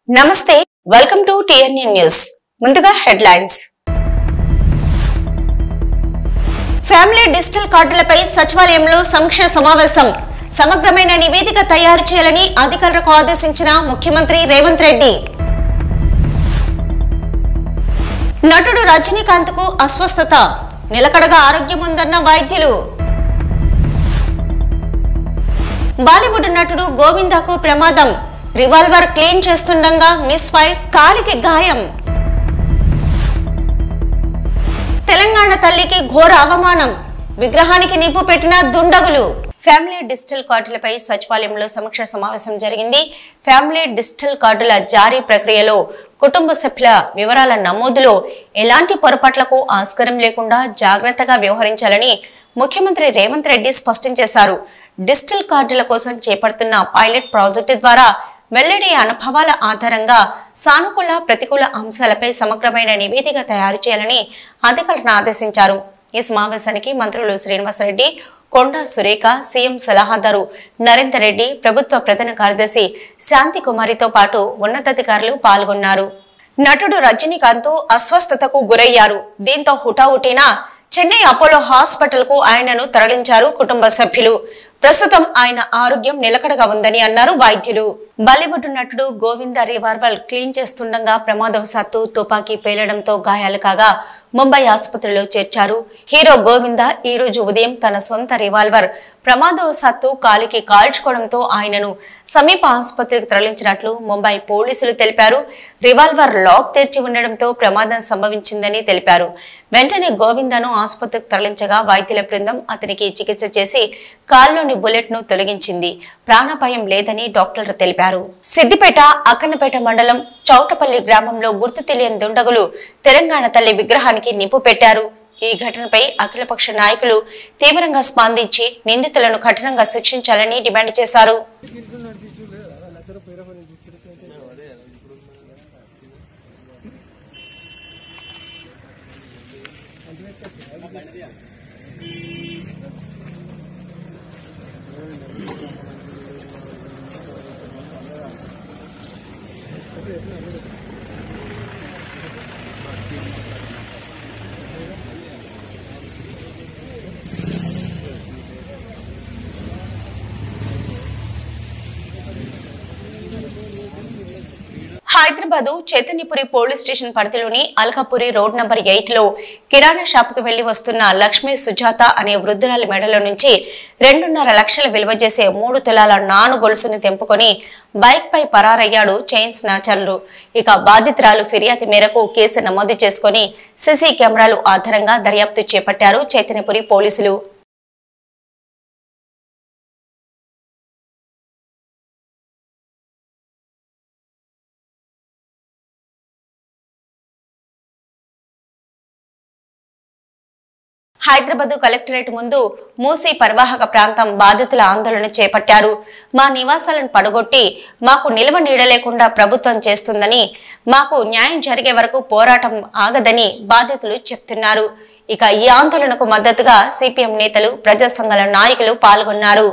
నమస్తే welcome to TNN news ముందుగా headlines family digital కార్డులపై సచివాలయంలో సమీక్ష సమావేశం సమగ్రమైన నివేదిక తయారు చేయాలని అధికారులకు ఆదేశించిన ముఖ్యమంత్రి రేవంత్ రెడ్డి నటుడు రజనీకాంత్ కు అస్వస్థత నిలకడగా ఆరోగ్యం ఉందన్న వైద్యులు బాలీవుడ్ నటుడు గోవిందాకు ప్రమాదం రివాల్వర్ క్లీన్ చేస్తుండగా మిస్ ఫైర్ కాలికి గాయం తెలంగాణ తల్లికి ఘోర అవమానం విగ్రహానికి నిప్పు పెట్టిన దుండగులు ఫ్యామిలీ డిజిటల్ కార్డులపై సచివాలయంలో సమీక్ష సమావేశం జరిగింది ఫ్యామిలీ డిజిటల్ కార్డుల జారీ ప్రక్రియలో కుటుంబ సభ్యుల వివరాల నమోదులో ఎలాంటి పొరపాట్లకు ఆస్కారం లేకుండా జాగ్రత్తగా వ్యవహరించాలని ముఖ్యమంత్రి రేవంత్ రెడ్డి స్పష్టం చేశారు డిజిటల్ కార్డుల కోసం చేపడుతున్న పైలట్ ప్రాజెక్టు ద్వారా వెల్లడి అనుభవాల ఆధారంగా సానుకూల ప్రతికూల అంశాలపై సమగ్రమైన నివేదిక తయారు చేయాలని అధికారులను ఆదేశించారు ఈ సమావేశానికి మంత్రులు శ్రీనివాసరెడ్డి కొండా సురేఖ సీఎం సలహాదారు నరేందర్ రెడ్డి ప్రభుత్వ ప్రధాన కార్యదర్శి శాంతి కుమారితో పాటు ఉన్నతాధికారులు పాల్గొన్నారు నటుడు రజనీకాంత్ అస్వస్థతకు గురయ్యారు దీంతో హుటాహుటిన చెన్నై అపోలో హాస్పిటల్ కు ఆయనను తరలించారు కుటుంబ సభ్యులు ప్రస్తుతం ఆయన ఆరోగ్యం నిలకడగా ఉందని అన్నారు వైద్యులు బాలీవుడ్ నటుడు గోవింద రివాల్వర్ క్లీన్ చేస్తుండగా ప్రమాదవశాత్తు తుపాకీ పేలడంతో గాయాలు కాగా ముంబై ఆసుపత్రిలో చేర్చారు హీరో గోవింద ఈ రోజు ఉదయం తన సొంత రివాల్వర్ ప్రమాదవశాత్తు కాలికి కాల్చుకోవడంతో ఆయనను సమీప ఆసుపత్రికి తరలించినట్లు ముంబై పోలీసులు తెలిపారు రివాల్వర్ లాక్ తెరిచి ఉండడంతో ప్రమాదం సంభవించిందని తెలిపారు వెంటనే గోవిందను ఆసుపత్రికి తరలించగా వైద్యుల బృందం అతనికి చికిత్స చేసి కాల్లోని బుల్లెట్ ను తొలగించింది ప్రాణాపాయం లేదని డాక్టర్లు తెలిపారు సిద్దిపేట అక్కన్నపేట మండలం చౌటపల్లి గ్రామంలో గుర్తు తెలియని దుండగులు తెలంగాణ తల్లి విగ్రహానికి నిప్పు పెట్టారు ఈ ఘటనపై అఖిలపక్ష నాయకులు తీవ్రంగా స్పందించి నిందితులను కఠినంగా శిక్షించాలని డిమాండ్ చేశారు హైదరాబాద్ చైతన్యపురి పోలీస్ స్టేషన్ పరిధిలోని అల్కాపురి రోడ్ నంబర్ ఎయిట్ లో కిరాణా షాప్ కు వెళ్లి వస్తున్న లక్ష్మీ సుజాత అనే వృద్ధురాలి మెడలో నుంచి రెండున్నర లక్షల విలువ చేసే మూడు తులాల నాను గొలుసును తెంపుకొని బైక్ పై పరారయ్యాడు చైన్ స్నాచర్లు ఇక బాధితురాలు ఫిర్యాదు మేరకు కేసు నమోదు చేసుకుని సీసీ కెమెరాలు ఆధారంగా దర్యాప్తు చేపట్టారు చైతన్యపురి పోలీసులు హైదరాబాద్ కలెక్టరేట్ ముందు మూసీ పరివాహక ప్రాంతం బాధితుల ఆందోళన చేపట్టారు మా నివాసాలను పడగొట్టి మాకు నిల్వ నీడ లేకుండా ప్రభుత్వం చేస్తుందని మాకు న్యాయం జరిగే వరకు పోరాటం ఆగదని బాధితులు చెప్తున్నారు ఇక ఈ ఆందోళనకు మద్దతుగా సిపిఎం నేతలు ప్రజా సంఘాల నాయకులు పాల్గొన్నారు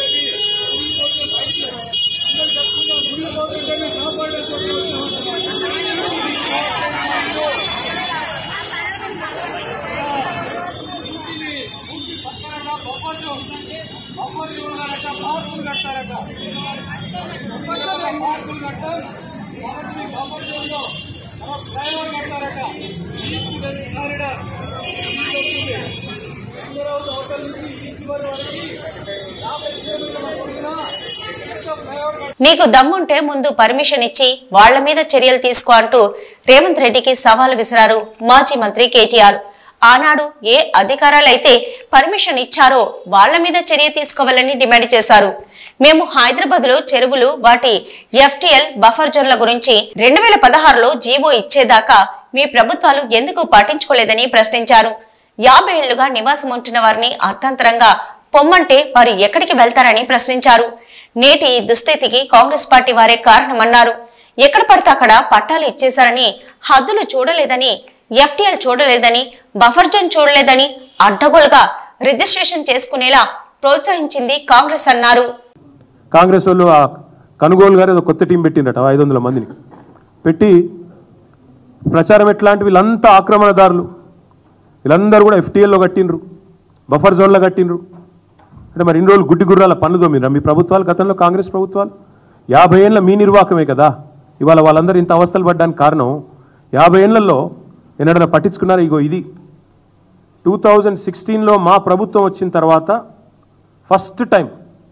నీకు దమ్ముంటే ముందు పర్మిషన్ ఇచ్చి వాళ్ల మీద చర్యలు తీసుకో అంటూ రేవంత్ రెడ్డికి సవాల్ విసిరారు మాజీ మంత్రి కేటీఆర్ ఆనాడు ఏ అధికారాలైతే పర్మిషన్ ఇచ్చారో వాళ్ల మీద చర్య తీసుకోవాలని డిమాండ్ చేశారు మేము హైదరాబాద్ లో చెరువులు వాటి ఎఫ్టిఎల్ బఫర్ జోన్ల గురించి రెండు వేల పదహారులో జీవో ఇచ్చేదాకా మీ ప్రభుత్వాలు ఎందుకు పట్టించుకోలేదని ప్రశ్నించారు యాభై ఏళ్లుగా నివాసం ఉంటున్న వారిని అర్థాంతరంగా పొమ్మంటే వారు ఎక్కడికి వెళ్తారని ప్రశ్నించారు నేటి ఈ దుస్థితికి కాంగ్రెస్ పార్టీ వారే కారణమన్నారు ఎక్కడ పడితే అక్కడ పట్టాలు ఇచ్చేశారని హద్దులు చూడలేదని ఎఫ్టీఎల్ చూడలేదని బఫర్ జోన్ చూడలేదని అడ్డగోలుగా రిజిస్ట్రేషన్ చేసుకునేలా ప్రోత్సహించింది కాంగ్రెస్ అన్నారు కాంగ్రెస్ వాళ్ళు ఆ కనుగోలు గారు ఏదో కొత్త టీం పెట్టిండట ఐదు వందల మందిని పెట్టి ప్రచారం ఎట్లాంటి వీళ్ళంతా ఆక్రమణదారులు వీళ్ళందరూ కూడా ఎఫ్టీఎల్లో కట్టిండ్రు బఫర్ జోన్లో కట్టిండ్రు అంటే మరి ఇన్ని రోజులు గుడ్డి గుర్రాల పనులు తోమిరా మీ ప్రభుత్వాలు గతంలో కాంగ్రెస్ ప్రభుత్వాలు యాభై ఏళ్ళ మీ నిర్వాహకమే కదా ఇవాళ వాళ్ళందరూ ఇంత అవస్థలు పడ్డానికి కారణం యాభై ఏళ్లలో ఎన్నడన్నా పట్టించుకున్నారు ఇగో ఇది టూ థౌజండ్ సిక్స్టీన్లో మా ప్రభుత్వం వచ్చిన తర్వాత ఫస్ట్ టైం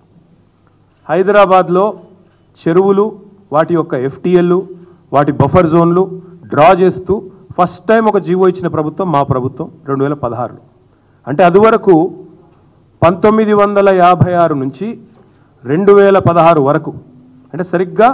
హైదరాబాద్లో చెరువులు వాటి యొక్క ఎఫ్టీఎల్లు వాటి బఫర్ జోన్లు డ్రా చేస్తూ ఫస్ట్ టైం ఒక జీవో ఇచ్చిన ప్రభుత్వం మా ప్రభుత్వం రెండు వేల పదహారులో అంటే అదివరకు పంతొమ్మిది వందల యాభై ఆరు నుంచి రెండు వేల పదహారు వరకు అంటే సరిగ్గా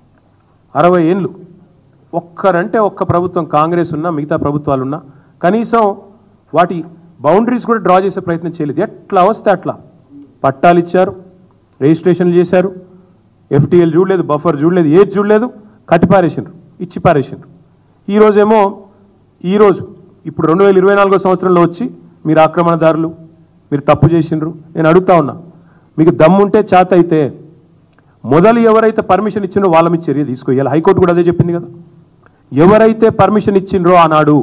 అరవై ఏళ్ళు ఒక్కరంటే ఒక్క ప్రభుత్వం కాంగ్రెస్ ఉన్నా మిగతా ప్రభుత్వాలు ఉన్నా కనీసం వాటి బౌండరీస్ కూడా డ్రా చేసే ప్రయత్నం చేయలేదు ఎట్లా వస్తే అట్లా పట్టాలు ఇచ్చారు రిజిస్ట్రేషన్లు చేశారు ఎఫ్టీఎల్ చూడలేదు బఫర్ చూడలేదు ఏది చూడలేదు కట్టి పారేసిండ్రు ఇచ్చి పారేసిండ్రు ఈరోజేమో ఈరోజు ఇప్పుడు రెండు వేల ఇరవై నాలుగో సంవత్సరంలో వచ్చి మీరు ఆక్రమణదారులు మీరు తప్పు చేసిండ్రు నేను అడుగుతా ఉన్నా మీకు దమ్ముంటే చేత అయితే మొదలు ఎవరైతే పర్మిషన్ ఇచ్చిండ్రో వాళ్ళ మీద చర్య తీసుకోవాలి హైకోర్టు కూడా అదే చెప్పింది కదా ఎవరైతే పర్మిషన్ ఇచ్చిండ్రో ఆనాడు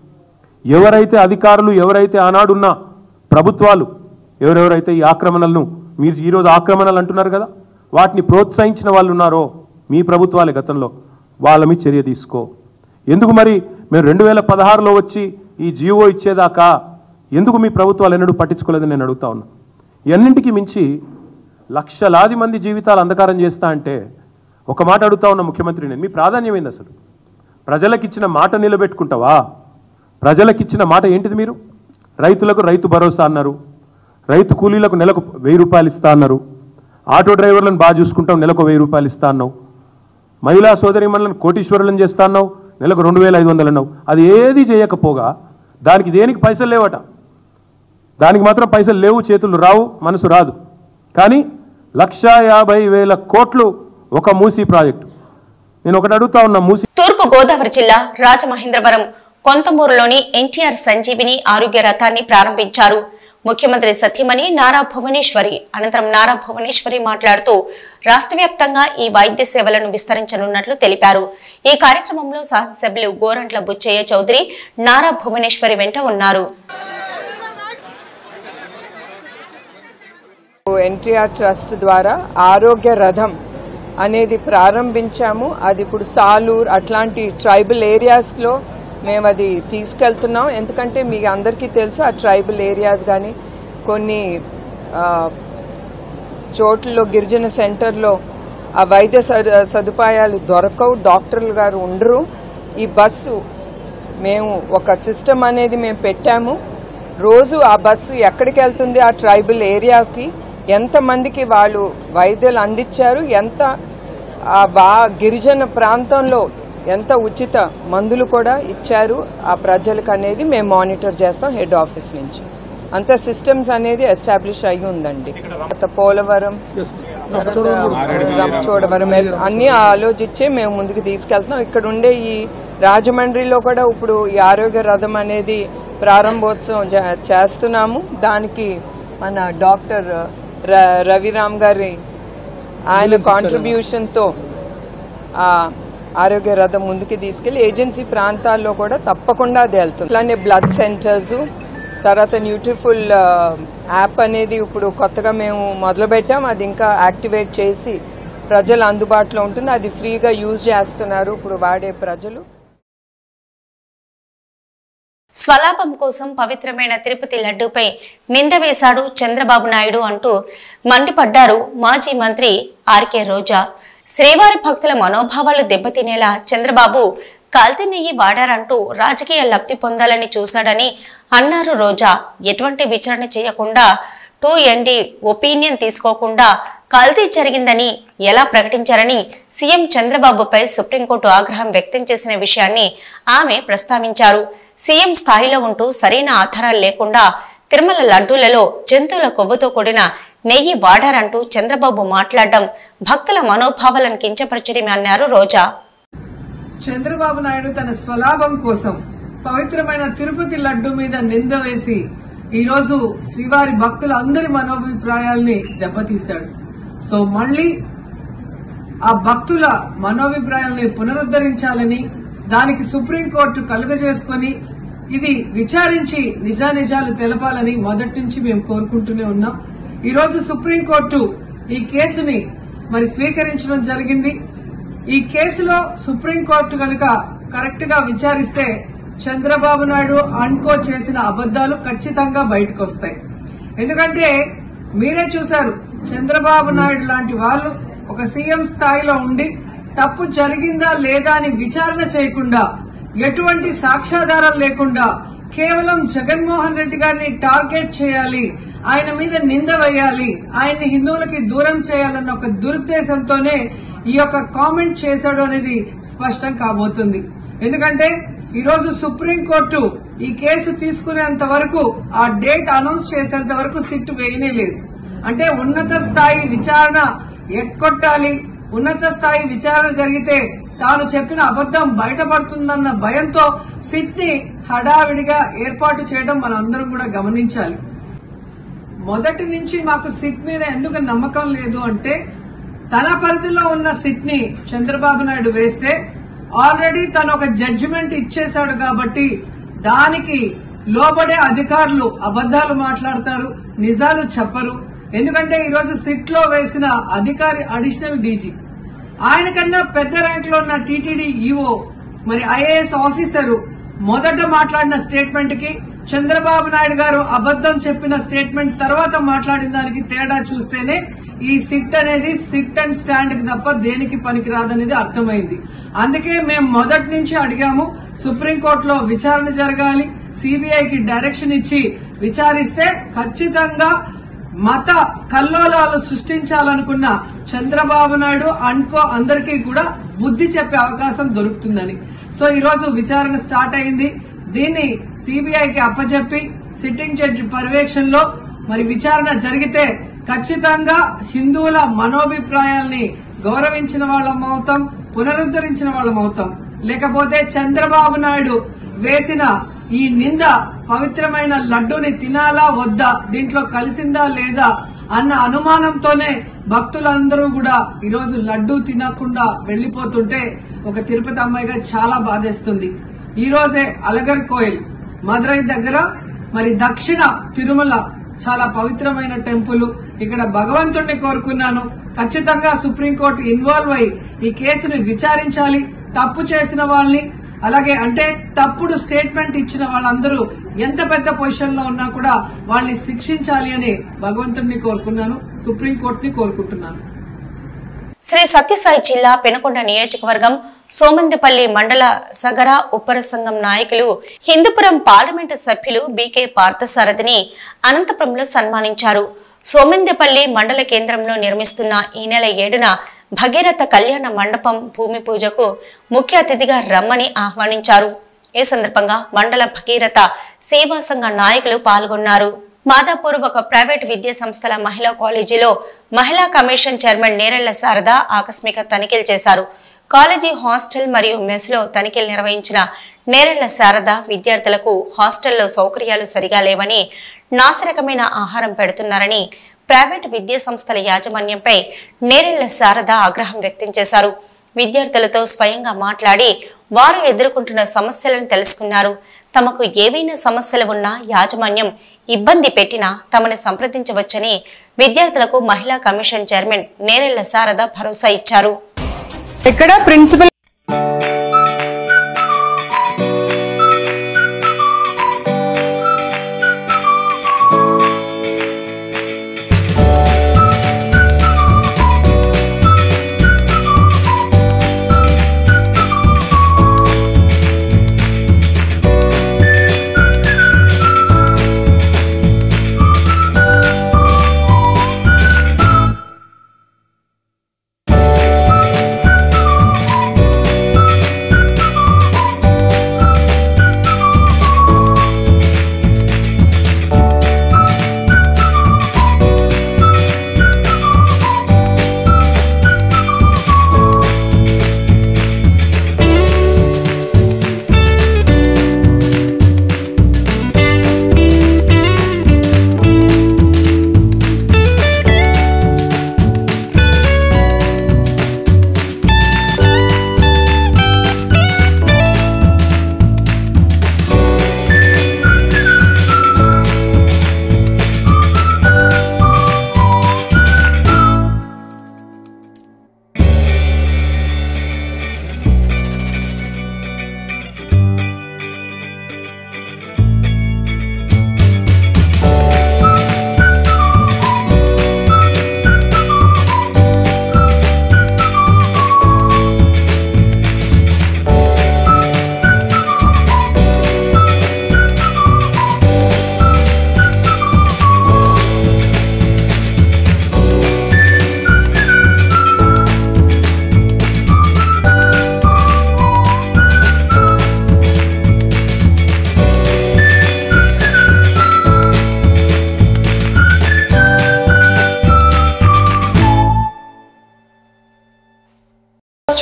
ఎవరైతే అధికారులు ఎవరైతే ఆనాడున్న ప్రభుత్వాలు ఎవరెవరైతే ఈ ఆక్రమణలను మీరు ఈరోజు ఆక్రమణలు అంటున్నారు కదా వాటిని ప్రోత్సహించిన వాళ్ళు ఉన్నారో మీ ప్రభుత్వాలే గతంలో వాళ్ళ మీద చర్య తీసుకో ఎందుకు మరి మేము రెండు వేల పదహారులో వచ్చి ఈ జియో ఇచ్చేదాకా ఎందుకు మీ ప్రభుత్వాలు ఎన్నడూ పట్టించుకోలేదని నేను అడుగుతా ఉన్నా ఇవన్నింటికి మించి లక్షలాది మంది జీవితాలు అంధకారం చేస్తా అంటే ఒక మాట అడుగుతా ఉన్న ముఖ్యమంత్రి నేను మీ ప్రాధాన్యం ఏంది అసలు ప్రజలకిచ్చిన మాట నిలబెట్టుకుంటావా ప్రజలకిచ్చిన మాట ఏంటిది మీరు రైతులకు రైతు భరోసా అన్నారు రైతు కూలీలకు నెలకు వెయ్యి రూపాయలు ఇస్తా అన్నారు ఆటో డ్రైవర్లను బాగా చూసుకుంటాం నెలకు వెయ్యి రూపాయలు ఇస్తా అన్నావు మహిళా సోదరిమణులను కోటీశ్వరులను చేస్తా అన్నావు నెలకు రెండు వేల ఐదు వందలు అన్నావు అది ఏది చేయకపోగా దానికి దేనికి పైసలు లేవట దానికి మాత్రం పైసలు లేవు చేతులు రావు మనసు రాదు కానీ లక్షా యాభై వేల కోట్లు ఒక మూసీ ప్రాజెక్టు నేను ఒకటి అడుగుతా ఉన్నా మూసీ తూర్పు గోదావరి జిల్లా రాజమహేంద్రవరం కొంతమూరులోని ఎన్టీఆర్ సంజీవిని ఆరోగ్య రథాన్ని ప్రారంభించారు ముఖ్యమంత్రి సత్యమణి నారా భువనేశ్వరి అనంతరం నారా భువనేశ్వరి మాట్లాడుతూ రాష్ట్ర వ్యాప్తంగా ఈ వైద్య సేవలను విస్తరించనున్నట్లు తెలిపారు ఈ కార్యక్రమంలో శాసనసభ్యులు గోరంట్ల బుచ్చయ్య చౌదరి నారా భువనేశ్వరి వెంట ఉన్నారు ఎన్టీఆర్ ట్రస్ట్ ద్వారా ఆరోగ్య రథం అనేది ప్రారంభించాము అది ఇప్పుడు సాలూర్ అట్లాంటి ట్రైబల్ ఏరియాస్లో మేము అది తీసుకెళ్తున్నాం ఎందుకంటే మీకు అందరికీ తెలుసు ఆ ట్రైబల్ ఏరియాస్ కానీ కొన్ని ఆ, చోట్లలో గిరిజన సెంటర్లో ఆ వైద్య సదు- సదుపాయాలు దొరకవు డాక్టర్లు గారు ఉండరు ఈ బస్సు మేము ఒక సిస్టమ్ అనేది మేము పెట్టాము రోజు ఆ బస్సు ఎక్కడికి వెళ్తుంది ఆ ట్రైబల్ ఏరియాకి ఎంతమందికి వాళ్ళు వైద్యులు అందించారు ఎంత ఆ బా గిరిజన ప్రాంతంలో ఎంత ఉచిత మందులు కూడా ఇచ్చారు ఆ ప్రజలకు అనేది మేము మానిటర్ చేస్తాం హెడ్ ఆఫీస్ నుంచి అంత సిస్టమ్స్ అనేది ఎస్టాబ్లిష్ అయి ఉందండి తర్వాత పోలవరం రంపచోడవరం అన్ని ఆలోచించే మేము ముందుకు తీసుకెళ్తున్నాం ఇక్కడ ఉండే ఈ రాజమండ్రిలో కూడా ఇప్పుడు ఈ ఆరోగ్య రథం అనేది ప్రారంభోత్సవం జ- చేస్తున్నాము దానికి మన డాక్టర్ ర- రవిరామ్ గారి ఆయన కాంట్రిబ్యూషన్ తో ఆ ఆరోగ్య రథం ముందుకు తీసుకెళ్లి ఏజెన్సీ ప్రాంతాల్లో కూడా తప్పకుండా అది వెళ్తుంది అట్లానే బ్లడ్ సెంటర్స్ తర్వాత న్యూట్రిఫుల్ యాప్ అనేది ఇప్పుడు కొత్తగా మేము మొదలు పెట్టాం అది ఇంకా యాక్టివేట్ చేసి ప్రజలు అందుబాటులో ఉంటుంది అది ఫ్రీగా యూజ్ చేస్తున్నారు ఇప్పుడు వాడే ప్రజలు స్వలాభం కోసం పవిత్రమైన తిరుపతి లడ్డూపై నింద వేశాడు చంద్రబాబు నాయుడు అంటూ మండిపడ్డారు మాజీ మంత్రి ఆర్కే రోజా శ్రీవారి భక్తుల మనోభావాలు దెబ్బతినేలా చంద్రబాబు కల్తీ నెయ్యి వాడారంటూ రాజకీయ లబ్ధి పొందాలని చూశాడని అన్నారు రోజా ఎటువంటి విచారణ చేయకుండా టూ ఎన్డీ ఒపీనియన్ తీసుకోకుండా కల్తీ జరిగిందని ఎలా ప్రకటించారని సీఎం చంద్రబాబుపై సుప్రీంకోర్టు ఆగ్రహం వ్యక్తం చేసిన విషయాన్ని ఆమె ప్రస్తావించారు సీఎం స్థాయిలో ఉంటూ సరైన ఆధారాలు లేకుండా తిరుమల లడ్డూలలో జంతువుల కొవ్వుతో కూడిన నెయ్యి వాడారంటూ చంద్రబాబు మాట్లాడడం భక్తుల మనోభావాలను కించపరచడమే అన్నారు రోజా చంద్రబాబు నాయుడు తన స్వలాభం కోసం పవిత్రమైన తిరుపతి లడ్డు మీద నింద వేసి ఈ రోజు శ్రీవారి భక్తుల అందరి మనోభిప్రాయాల్ని దెబ్బతీశాడు సో మళ్ళీ ఆ భక్తుల మనోభిప్రాయాల్ని పునరుద్ధరించాలని దానికి సుప్రీంకోర్టు కలుగజేసుకొని ఇది విచారించి నిజానిజాలు తెలపాలని మొదటి నుంచి మేము కోరుకుంటూనే ఉన్నాం ఈ రోజు సుప్రీంకోర్టు ఈ కేసుని మరి స్వీకరించడం జరిగింది ఈ కేసులో సుప్రీంకోర్టు కనుక కరెక్ట్ గా విచారిస్తే చంద్రబాబు నాయుడు అన్కో చేసిన అబద్దాలు ఖచ్చితంగా బయటకు వస్తాయి ఎందుకంటే మీరే చూశారు చంద్రబాబు నాయుడు లాంటి వాళ్ళు ఒక సీఎం స్థాయిలో ఉండి తప్పు జరిగిందా లేదా అని విచారణ చేయకుండా ఎటువంటి సాక్ష్యాధారం లేకుండా కేవలం జగన్మోహన్ రెడ్డి గారిని టార్గెట్ చేయాలి ఆయన మీద నింద వేయాలి ఆయన్ని హిందువులకి దూరం చేయాలన్న ఒక దురుద్దేశంతోనే ఈ యొక్క కామెంట్ చేశాడు అనేది స్పష్టం కాబోతుంది ఎందుకంటే ఈ రోజు సుప్రీంకోర్టు ఈ కేసు తీసుకునేంత వరకు ఆ డేట్ అనౌన్స్ చేసేంత వరకు సిట్ వేయనే లేదు అంటే ఉన్నత స్థాయి విచారణ ఎక్కొట్టాలి ఉన్నత స్థాయి విచారణ జరిగితే తాను చెప్పిన అబద్దం బయటపడుతుందన్న భయంతో సిట్ ని హడావిడిగా ఏర్పాటు చేయడం మనం అందరం కూడా గమనించాలి మొదటి నుంచి మాకు సిట్ మీద ఎందుకు నమ్మకం లేదు అంటే తన పరిధిలో ఉన్న సిట్ ని చంద్రబాబు నాయుడు వేస్తే ఆల్రెడీ తను ఒక జడ్జిమెంట్ ఇచ్చేశాడు కాబట్టి దానికి లోబడే అధికారులు అబద్దాలు మాట్లాడతారు నిజాలు చెప్పరు ఎందుకంటే ఈరోజు సిట్ లో వేసిన అధికారి అడిషనల్ డీజీ ఆయన కన్నా పెద్ద ర్యాంక్ లో ఉన్న టీటీడీ ఈఓ మరి ఐఏఎస్ ఆఫీసరు మొదట మాట్లాడిన స్టేట్మెంట్ కి చంద్రబాబు నాయుడు గారు అబద్దం చెప్పిన స్టేట్మెంట్ తర్వాత మాట్లాడిన దానికి తేడా చూస్తేనే ఈ సిట్ అనేది సిట్ అండ్ స్టాండ్ కి తప్ప దేనికి పనికిరాదనేది అర్థమైంది అందుకే మేము మొదటి నుంచి అడిగాము సుప్రీంకోర్టులో విచారణ జరగాలి సిబిఐకి డైరెక్షన్ ఇచ్చి విచారిస్తే ఖచ్చితంగా మత కల్లోలాలు సృష్టించాలనుకున్న చంద్రబాబు నాయుడు అన్కో అందరికీ కూడా బుద్ధి చెప్పే అవకాశం దొరుకుతుందని సో ఈ రోజు విచారణ స్టార్ట్ అయింది దీన్ని సిబిఐకి అప్పచెప్పి సిట్టింగ్ జడ్జి పర్యవేక్షణలో మరి విచారణ జరిగితే ఖచ్చితంగా హిందువుల మనోభిప్రాయాల్ని గౌరవించిన వాళ్ళం అవుతాం పునరుద్ధరించిన వాళ్ళం అవుతాం లేకపోతే చంద్రబాబు నాయుడు వేసిన ఈ నింద పవిత్రమైన లడ్డూని తినాలా వద్దా దీంట్లో కలిసిందా లేదా అన్న అనుమానంతోనే భక్తులందరూ కూడా ఈరోజు లడ్డూ తినకుండా వెళ్లిపోతుంటే ఒక తిరుపతి అమ్మాయిగా చాలా బాధేస్తుంది ఈ రోజే అలగర్ కోయిల్ మదురై దగ్గర మరి దక్షిణ తిరుమల చాలా పవిత్రమైన టెంపుల్ ఇక్కడ భగవంతుణ్ణి కోరుకున్నాను ఖచ్చితంగా సుప్రీంకోర్టు ఇన్వాల్వ్ అయి ఈ కేసుని విచారించాలి తప్పు చేసిన వాళ్ళని అలాగే అంటే తప్పుడు స్టేట్మెంట్ ఇచ్చిన వాళ్ళందరూ ఎంత పెద్ద పొజిషన్ లో ఉన్నా కూడా వాళ్ళని శిక్షించాలి అని భగవంతుడిని కోరుకున్నాను సుప్రీంకోర్టుని కోరుకుంటున్నాను శ్రీ సత్యసాయి జిల్లా పెనుకొండ నియోజకవర్గం సోమందిపల్లి మండల సగర ఉప్పర సంఘం నాయకులు హిందూపురం పార్లమెంటు సభ్యులు బీకే పార్థసారథిని అనంతపురంలో సన్మానించారు సోమందిపల్లి మండల కేంద్రంలో నిర్మిస్తున్న ఈ నెల ఏడున భగీరథ కళ్యాణ మండపం భూమి పూజకు ముఖ్య అతిథిగా రమ్మని ఆహ్వానించారు ఈ సందర్భంగా మండల భగీరథ సేవా సంఘ నాయకులు పాల్గొన్నారు మాదాపూర్ ఒక ప్రైవేట్ విద్యా సంస్థల మహిళా కాలేజీలో మహిళా కమిషన్ చైర్మన్ నేరెళ్ల శారద ఆకస్మిక తనిఖీలు చేశారు కాలేజీ హాస్టల్ మరియు మెస్ లో తనిఖీలు నిర్వహించిన నేరెళ్ల శారద విద్యార్థులకు హాస్టల్లో సౌకర్యాలు సరిగా లేవని నాసిరకమైన ఆహారం పెడుతున్నారని ప్రైవేటు విద్యా సంస్థల యాజమాన్యంపై నేరెళ్ల శారద ఆగ్రహం వ్యక్తం చేశారు విద్యార్థులతో స్వయంగా మాట్లాడి వారు ఎదుర్కొంటున్న సమస్యలను తెలుసుకున్నారు తమకు ఏవైనా సమస్యలు ఉన్నా యాజమాన్యం ఇబ్బంది పెట్టినా తమను సంప్రదించవచ్చని విద్యార్థులకు మహిళా కమిషన్ చైర్మన్ నేరెళ్ల శారద భరోసా ఇచ్చారు ఎక్కడ ప్రిన్సిపల్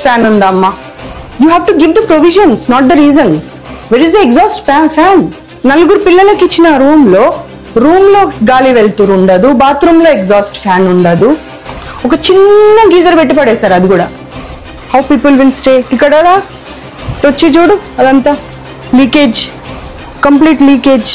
ఫ్యాన్ ఉందా అమ్మా you have to give the provisions not the reasons where is the exhaust fan నలుగురు పిల్లలకి ఇచ్చిన రూమ్ లో రూమ్ లో గాలి వెళ్తురు ఉండదు బాత్రూమ్ లో ఎగ్జాస్ట్ ఫ్యాన్ ఉండదు ఒక చిన్న గీజర్ పెట్టి పడేశారు అది కూడా హౌ పీపుల్ విల్ స్టే ఇక్కడ రా. ఇటు వచ్చి చూడు అదంతా లీకేజ్ కంప్లీట్ లీకేజ్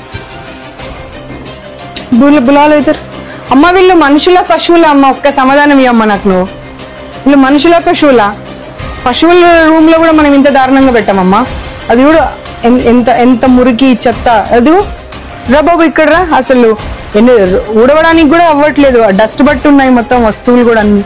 బుల్ బులాలు అవుతారు అమ్మ వీళ్ళు మనుషుల పశువుల అమ్మ ఒక్క సమాధానం ఇవ్వమ్మ నాకు నువ్వు వీళ్ళు మనుషుల పశువుల పశువుల రూమ్ లో కూడా మనం ఇంత దారుణంగా పెట్టామమ్మా అది కూడా ఎన్- ఎంత ఎంత మురికి చెత్త అది రా బాబు ఇక్కడ రా అసలు ఎన్ని ఊడవడానికి కూడా అవ్వట్లేదు డస్ట్ బట్టి ఉన్నాయి మొత్తం వస్తువులు కూడా అన్ని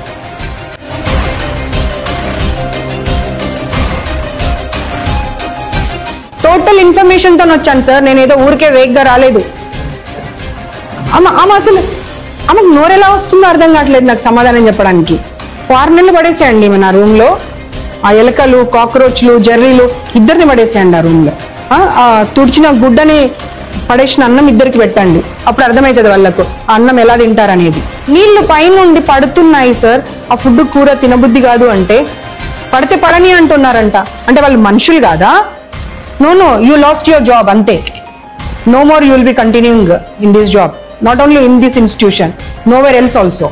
టోటల్ ఇన్ఫర్మేషన్ తో వచ్చాను సార్ నేను ఏదో ఊరికే వేగ్గా రాలేదు అమ్మ ఆమె అసలు ఆమెకు నోరెలా వస్తుందో అర్థం కావట్లేదు నాకు సమాధానం చెప్పడానికి ఆరు నెలలు పడేసేయండి మన రూమ్ లో ఆ ఎలకలు కాక్రోచ్లు జర్రీలు ఇద్దరిని పడేసేయండి ఆ రూమ్ లో ఆ, ఆ తుడిచిన గుడ్డని పడేసిన అన్నం ఇద్దరికి పెట్టండి అప్పుడు అర్థమవుతుంది వాళ్ళకు ఆ అన్నం ఎలా తింటారనేది నీళ్లు పైనుండి పడుతున్నాయి సార్ ఆ ఫుడ్ కూర తినబుద్ధి కాదు అంటే పడితే పడని అంటున్నారంట అంటే వాళ్ళు మనుషులు కాదా no no you lost your job అంతే no more you will be continuing in this job not only in this institution nowhere else also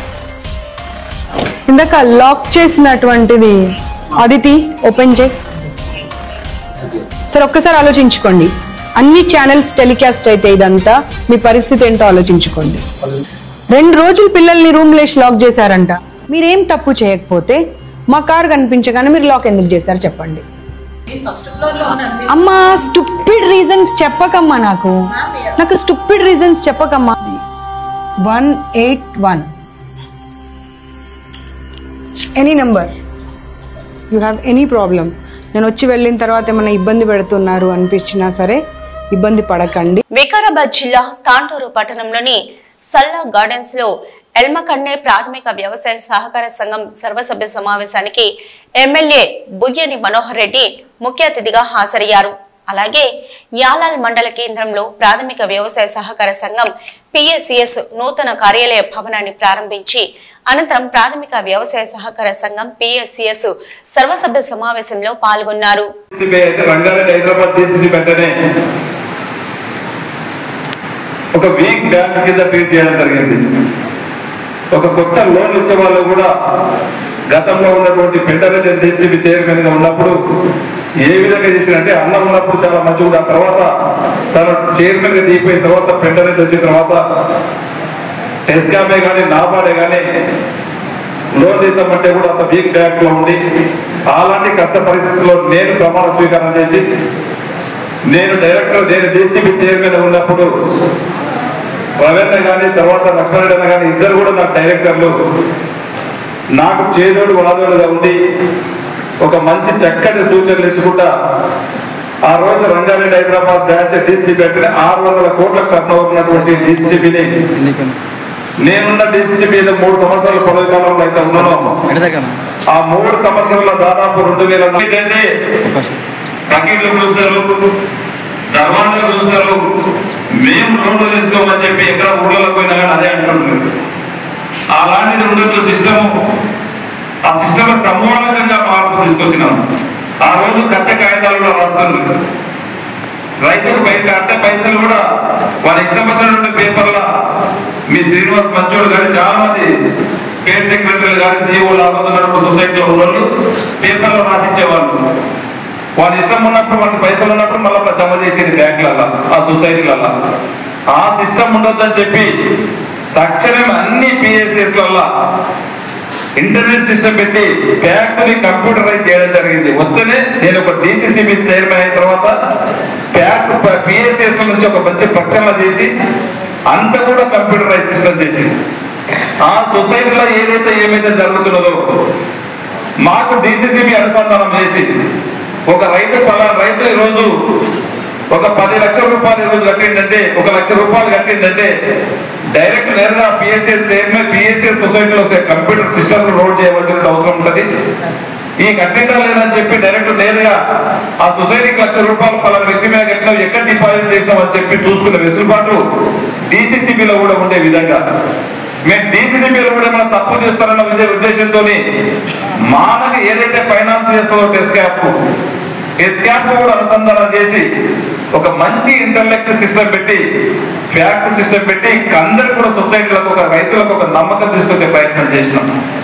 ఇందాక లాక్ చేసినటువంటిది అదితి ఓపెన్ చేయి సార్ ఒక్కసారి ఆలోచించుకోండి అన్ని ఛానల్స్ టెలికాస్ట్ అయితే ఇదంతా మీ పరిస్థితి ఏంటో ఆలోచించుకోండి రెండు రోజులు పిల్లల్ని రూమ్ లేసి లాక్ చేశారంట మీరేం తప్పు చేయకపోతే మా కార్ కనిపించగానే మీరు లాక్ ఎందుకు చేశారు చెప్పండి అమ్మా స్టూపిడ్ రీజన్స్ చెప్పకమ్మా నాకు నాకు స్టూపిడ్ రీజన్స్ చెప్పకమ్మా one eight one any number you have any problem నేను వచ్చి వెళ్ళిన తర్వాత ఏమైనా ఇబ్బంది పెడుతున్నారు అనిపించినా సరే ఇబ్బంది పడకండి వికారాబాద్ జిల్లా తాండూరు పట్టణంలోని సల్లా గార్డెన్స్ లో ఎల్మకన్నే ప్రాథమిక వ్యవసాయ సహకార సంఘం సర్వసభ్య సమావేశానికి ఎమ్మెల్యే బుయ్యని మనోహర్ రెడ్డి ముఖ్య అతిథిగా హాజరయ్యారు అలాగే యాలాల్ మండల కేంద్రంలో ప్రాథమిక వ్యవసాయ సహకార సంఘం పిఎస్సిఎస్ నూతన కార్యాలయ భవనాన్ని ప్రారంభించి అనంతరం ప్రాథమిక వ్యవసాయ సహకార సంఘం పిఎస్సిఎస్ సర్వసభ్య సమావేశంలో పాల్గొన్నారు DCCB అయితే రంగారెడ్డి హైదరాబాద్ డిసిసి వెంటనే ఒక వీక్ బ్యాంక్ కింద ట్రీట్ చేయడం జరిగింది ఒక కొత్త లోన్ ఇచ్చే వాళ్ళు కూడా గతంలో ఉన్నటువంటి ఫెడరల్ డిసిబి చైర్మన్ గా ఉన్నప్పుడు ఏ విధంగా చేసినంటే అన్న ఉన్నప్పుడు చాలా మంచిగా ఆ తర్వాత తను చైర్మన్ గా దిగిపోయిన తర్వాత ఫెడరల్ వచ్చిన తర్వాత టెస్కామే కానీ నాబార్డే కానీ లోన్ ఇద్దామంటే కూడా అంత వీక్ బ్యాంక్ లో ఉండి అలాంటి కష్ట పరిస్థితుల్లో నేను ప్రమాణ స్వీకారం చేసి నేను డైరెక్టర్ నేను డీసీబీ చైర్మన్ ఉన్నప్పుడు రవీంద్ర కానీ తర్వాత లక్ష్మణ కానీ ఇద్దరు కూడా నాకు డైరెక్టర్లు నాకు చేదోడు వాదోడుగా ఉండి ఒక మంచి చక్కటి సూచనలు ఇచ్చుకుంటా ఆ రోజు రంగారెడ్డి హైదరాబాద్ బ్రాంచ్ డీసీబీ అంటే ఆరు వందల కోట్ల టర్న్ ఉన్నటువంటి డీసీబీని నేనున్న డీసీబీ మీద మూడు సంవత్సరాల పొడవు కాలంలో అయితే ఉన్నాను ఆ మూడు సంవత్సరాల దాదాపు రెండు వేల నాలుగు పకీర్లు చూస్తారు దర్వాజాలు చూస్తారు మేము రోడ్లు తీసుకోమని చెప్పి ఎక్కడ ఊళ్ళలో పోయినా కానీ అదే అంటుంటారు అలాంటిది ఉండొచ్చు సిస్టమ్ ఆ సిస్టమ్ సమూలంగా మార్పు తీసుకొచ్చినాం ఆ రోజు కచ్చ కాగితాలలో రాస్తున్నారు రైతుకు బయట అంటే పైసలు కూడా వాళ్ళ ఇష్టం వచ్చినటువంటి పేపర్ల మీ శ్రీనివాస్ మంచోడు కానీ చాలా మంది స్టేట్ సెక్రటరీలు కానీ సీఓలు ఆడుతున్నప్పుడు సొసైటీలో ఉన్నోళ్ళు పేపర్లో రాసిచ్చేవాళ్ళు వాళ్ళ ఇష్టం ఉన్నప్పుడు వాళ్ళ పైసలు ఉన్నప్పుడు మళ్ళీ జమ చేసేది బ్యాంకులలో ఆ సొసైటీలలో ఆ సిస్టమ్ ఉండొద్దని చెప్పి తక్షణం అన్ని పిఎస్ఎస్ లలో ఇంటర్నెట్ సిస్టమ్ పెట్టి ట్యాక్స్ ని కంప్యూటరైజ్ చేయడం జరిగింది వస్తేనే నేను ఒక డిసిసిబి చైర్మన్ అయిన తర్వాత ట్యాక్స్ పిఎస్ఎస్ నుంచి ఒక మంచి ప్రక్షాళన చేసి అంత కూడా కంప్యూటరైజ్ సిస్టమ్ చేసి ఆ సొసైటీలో ఏదైతే ఏమైతే జరుగుతున్నదో మాకు డిసిసిబి అనుసంధానం చేసి ఒక రైతు పలా రైతు ఈరోజు ఒక పది లక్షల రూపాయలు ఈరోజు కట్టిందంటే ఒక లక్ష రూపాయలు కట్టిందంటే డైరెక్ట్ నేరుగా పిఎస్ఎస్ చైర్మన్ పిఎస్ఎస్ సొసైటీలో కంప్యూటర్ సిస్టమ్ లోడ్ చేయవలసిన అవసరం ఉంటుంది ఈ కట్టిందా లేదని చెప్పి డైరెక్ట్ నేరుగా ఆ సొసైటీకి లక్ష రూపాయలు పలానా వ్యక్తి మీద కట్టినా ఎక్కడ డిపాజిట్ చేసినాం అని చెప్పి చూసుకునే వెసులుబాటు డిసిసిబిలో కూడా ఉండే విధంగా మేము డీసీసీబీలో కూడా ఏమైనా తప్పు చేస్తారన్న ఉద్దే ఉద్దేశంతో మానకి ఏదైతే ఫైనాన్స్ చేస్తుందో ఎస్కాప్ ఎస్కాప్ కూడా అనుసంధానం చేసి ఒక మంచి ఇంటర్లెక్ట్ సిస్టమ్ పెట్టి ఫ్యాక్ట్ సిస్టమ్ పెట్టి అందరికి కూడా సొసైటీలకు ఒక రైతులకు ఒక నమ్మకం తీసుకొచ్చే ప్రయత్నం చేసినాం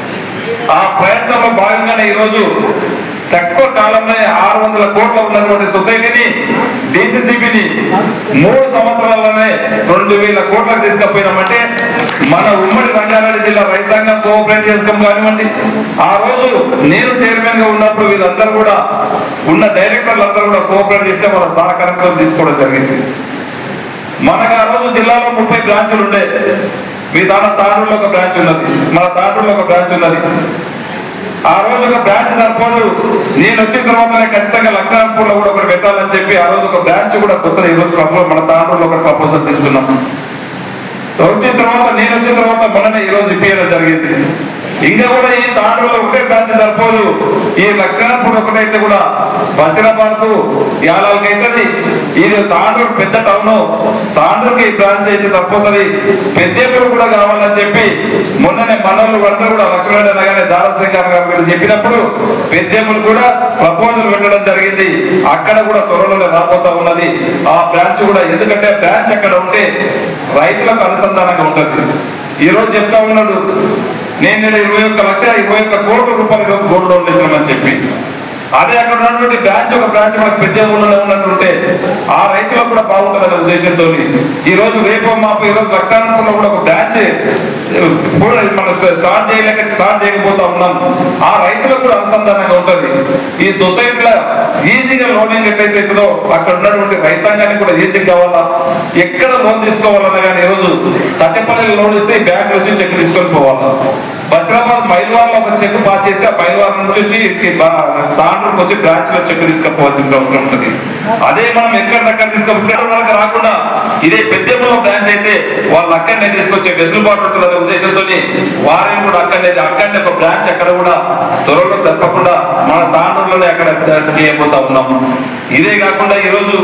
ఆ ప్రయత్నంలో భాగంగానే ఈరోజు తక్కువ కాలంలో ఆరు వందల కోట్ల ఉన్నటువంటి సొసైటీని డిసిసిబిని మూడు సంవత్సరాల్లోనే రెండు వేల కోట్లకు తీసుకుపోయినామంటే మన ఉమ్మడి రంగారెడ్డి జిల్లా రైతాంగం కోఆపరేట్ చేసుకోం కానివ్వండి ఆ రోజు నేను చైర్మన్ గా ఉన్నప్పుడు వీళ్ళందరూ కూడా ఉన్న డైరెక్టర్లు అందరూ కూడా కోఆపరేట్ చేస్తే వాళ్ళ సహకారంతో తీసుకోవడం జరిగింది మనకు ఆ రోజు జిల్లాలో ముప్పై బ్రాంచులు ఉండే మీ దాని తాడూరులో ఒక బ్రాంచ్ ఉన్నది మన తాడూరులో ఒక బ్రాంచ్ ఉన్నది ఆ రోజు ఒక బ్రాంచ్ సరిపోదు నేను వచ్చిన తర్వాత ఖచ్చితంగా లక్షణపూర్లో కూడా ఒకటి పెట్టాలని చెప్పి ఆ రోజు ఒక బ్రాంచ్ కూడా కొత్తది ఈ రోజు ప్రపోజల్ మన తాడూరులో ఒక ప్రపోజల్ తీసుకున్నాం వచ్చిన తర్వాత నేను వచ్చిన తర్వాత మొన్ననే ఈ రోజు ఇప్పించడం జరిగింది ఇంకా కూడా ఈ తాండ్రులో ఒకటే బ్రాంచ్ సరిపోదు ఈ లక్షణపూర్ ఒకటైతే కూడా బసిరాబాద్ యాలాలకి అవుతుంది ఇది తాండ్రూరు పెద్ద టౌన్ తాండ్రూరుకి ఈ బ్రాంచ్ అయితే సరిపోతుంది పెద్దేపూరు కూడా కావాలని చెప్పి మొన్ననే మనోళ్ళు అందరూ కూడా లక్ష్మణ అనగానే దారాసింగ్ గారు మీరు చెప్పినప్పుడు పెద్దేపూరు కూడా ప్రపోజల్ పెట్టడం జరిగింది అక్కడ కూడా త్వరలోనే రాబోతా ఉన్నది ఆ బ్రాంచ్ కూడా ఎందుకంటే బ్రాంచ్ అక్కడ ఉంటే రైతులకు అనుసంధానంగా ఉంటుంది ఈ రోజు చెప్తా ఉన్నాడు నేను నేను ఇరవై ఒక్క లక్ష ఇరవై ఒక్క కోట్ల రూపాయలు ఈరోజు గోల్డ్ లోన్ ఇచ్చామని చెప్పి అదే అక్కడ ఉన్నటువంటి బ్రాంచ్ ఒక బ్రాంచ్ మనకు పెద్ద ఊళ్ళో ఉన్నట్టుంటే ఆ రైతులకు కూడా బాగుంటుందనే ఉద్దేశంతో ఈ రోజు రేపు మాపు ఈ రోజు లక్షానంపూర్లో కూడా ఒక బ్రాంచ్ కూడా మనం స్టార్ట్ చేయలేక స్టార్ట్ చేయకపోతా ఉన్నాం ఆ రైతులకు కూడా అనుసంధానంగా ఉంటుంది ఈ సొసైటీలో ఈజీగా లోనింగ్ ఎట్లయితే అవుతుందో అక్కడ ఉన్నటువంటి రైతాంగానికి కూడా ఈజీ కావాలా ఎక్కడ లోన్ తీసుకోవాలన్నా కానీ ఈరోజు తట్టెపల్లి లోన్ ఇస్తే బ్యాంక్ వచ్చి చెక్ తీసుకొని పోవాలా బసిరాబాద్ మైల్వార్లో ఒక చెక్ పాస్ చేసి ఆ మైల్వార్ నుంచి వచ్చి ఇక్కడికి బా- తాండ్రూకి వచ్చి బ్రాంచ్ లో చెక్ తీసుకుపోవాల్సిన అవసరం ఉంటుంది అదే మనం ఎక్కడ దగ్గర తీసుకొస్తే రాకుండా ఇదే పెద్దలో బ్రాంచ్ అయితే వాళ్ళు అక్కడనే తీసుకొచ్చే వెసులుబాటు ఉంటుందనే ఉద్దేశంతో వారిని కూడా అక్కడనే అక్కడనే ఒక బ్రాంచ్ అక్కడ కూడా త్వరలో తప్పకుండా మన తాండ్రులోనే అక్కడ చేయబోతా ఉన్నాం ఇదే కాకుండా ఈరోజు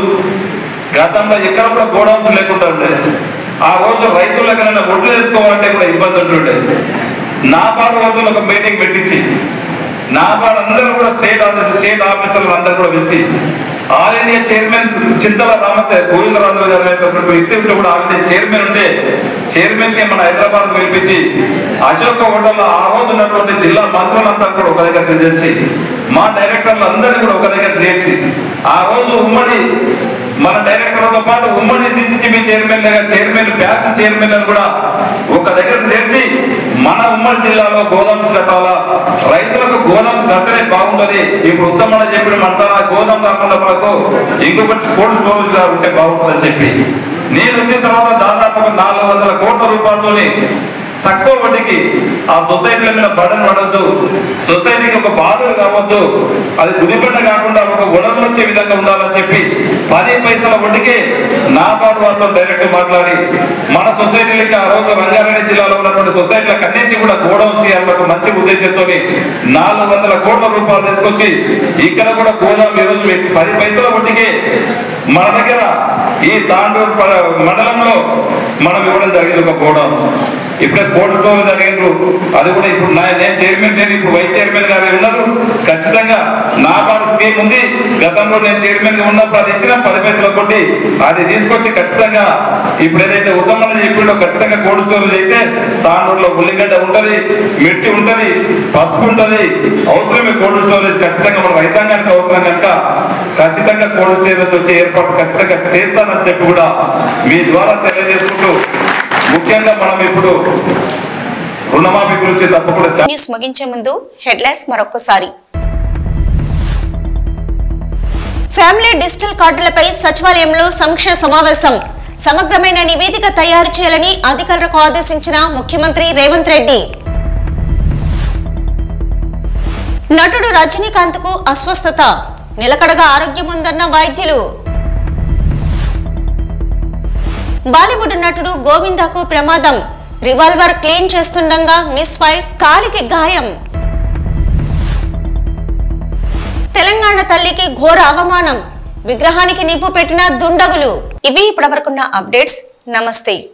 గతంలో ఎక్కడ కూడా గోడౌన్స్ లేకుండా ఉండేది ఆ రోజు రైతులు ఎక్కడైనా ఒడ్లు వేసుకోవాలంటే కూడా ఇబ్బంది ఉంటుండే నాబార్డు వద్ద ఒక మీటింగ్ పెట్టించి నాబార్డు అందరూ కూడా స్టేట్ ఆఫీసర్ స్టేట్ ఆఫీసర్లు అందరూ కూడా పిలిచి all India chairman Chintala Ramatha Govindaraju garu అనేటటువంటి వ్యక్తి ఉంటే కూడా ఆల్ ఇండియా చైర్మన్ ఉంటే చైర్మన్ కి మన హైదరాబాద్ పిలిపించి అశోక హోటల్లో ఆ రోజు ఉన్నటువంటి జిల్లా మంత్రులంతా కూడా ఒక దగ్గర చేసి మా డైరెక్టర్లు అందరినీ కూడా ఒక దగ్గర చేసి ఆ రోజు ఉమ్మడి మన డైరెక్టర్లతో పాటు ఉమ్మడి DCCB chairman chairman batch chairman కూడా ఒక దగ్గర చేసి మన ఉమ్మడి జిల్లాలో గోదామ్స్ కట్టాలా రైతులకు గోదామ్స్ కట్టనే బాగుంటది ఇప్పుడు ఉత్తమణ చెప్పిన మంటారా గోదాం కాకుండా మనకు ఇంకొకటి స్పోర్ట్స్ స్టోరేజ్ గా ఉంటే బాగుంటుందని చెప్పి నేను వచ్చిన తర్వాత దాదాపు ఒక నాలుగు వందల కోట్ల రూపాయలతోని తక్కువ వడ్డీకి ఆ సొసైటీల మీద బడన్ పడద్దు సొసైటీకి ఒక బాధలు కావద్దు అది గుదిబండ కాకుండా ఒక వనరులు వచ్చే విధంగా ఉండాలని చెప్పి పది పైసల వడ్డీకి నా పాటు వాళ్ళతో డైరెక్ట్ మాట్లాడి మన సొసైటీలకి ఆ రోజు రంగారెడ్డి జిల్లాలో ఉన్నటువంటి సొసైటీలకు అన్నింటినీ కూడా గోడౌన్ చేయాలని ఒక మంచి ఉద్దేశంతో నాలుగు వందల కోట్ల రూపాయలు తీసుకొచ్చి ఇక్కడ కూడా గోదాం ఈ రోజు మీకు పది పైసల వడ్డీకి మన దగ్గర ఈ తాండూరు ప- మండలంలో మనం ఇవ్వడం జరిగింది ఒక గోడౌన్ ఇప్పుడే కోల్డ్ స్టోర్ జరిగిండ్రు అది కూడా ఇప్పుడు నా- నేను చైర్మన్ నేను ఇప్పుడు వైస్ చైర్మన్ గారు ఉన్నారు ఖచ్చితంగా నా పాటు స్కీమ్ ఉంది గతంలో నేను చైర్మన్ గా ఉన్నప్పుడు అది ఇచ్చిన పది పైసల కొట్టి అది తీసుకొచ్చి ఖచ్చితంగా ఇప్పుడు ఏదైతే ఉత్తమని చెప్పిండో ఖచ్చితంగా కోల్డ్ స్టోరేజ్ అయితే తాండూరులో ఉల్లిగడ్డ ఉంటది మిర్చి ఉంటది పసుపు ఉంటది అవసరమే కోల్డ్ స్టోరేజ్ ఖచ్చితంగా మన రైతాంగానికి అవసరం కనుక ఖచ్చితంగా కోల్డ్ స్టోరేజ్ వచ్చే ఏర్పాటు ఖచ్చితంగా చేస్తానని చెప్పి కూడా మీ ద్వారా తెలియజేసుకుంటూ ముఖ్యంగా మనం ఇప్పుడు రుణమాఫీ గురించి తప్పకుండా చా- న్యూస్ ముగించే ముందు హెడ్లైన్స్ మరొకసారి ఫ్యామిలీ డిజిటల్ కార్డులపై సచివాలయంలో సమీక్ష సమావేశం సమగ్రమైన నివేదిక తయారు చేయాలని అధికారులకు ఆదేశించిన ముఖ్యమంత్రి రేవంత్ రెడ్డి నటుడు రజనీకాంత్ కు అస్వస్థత నిలకడగా ఆరోగ్యం ఉందన్న వైద్యులు బాలీవుడ్ నటుడు గోవిందాకు ప్రమాదం రివాల్వర్ క్లీన్ చేస్తుండగా మిస్ ఫైర్ కాలికి గాయం తెలంగాణ తల్లికి ఘోర అవమానం విగ్రహానికి నిప్పు పెట్టిన దుండగులు ఇవి ఇప్పటివరకున్న అప్డేట్స్ నమస్తే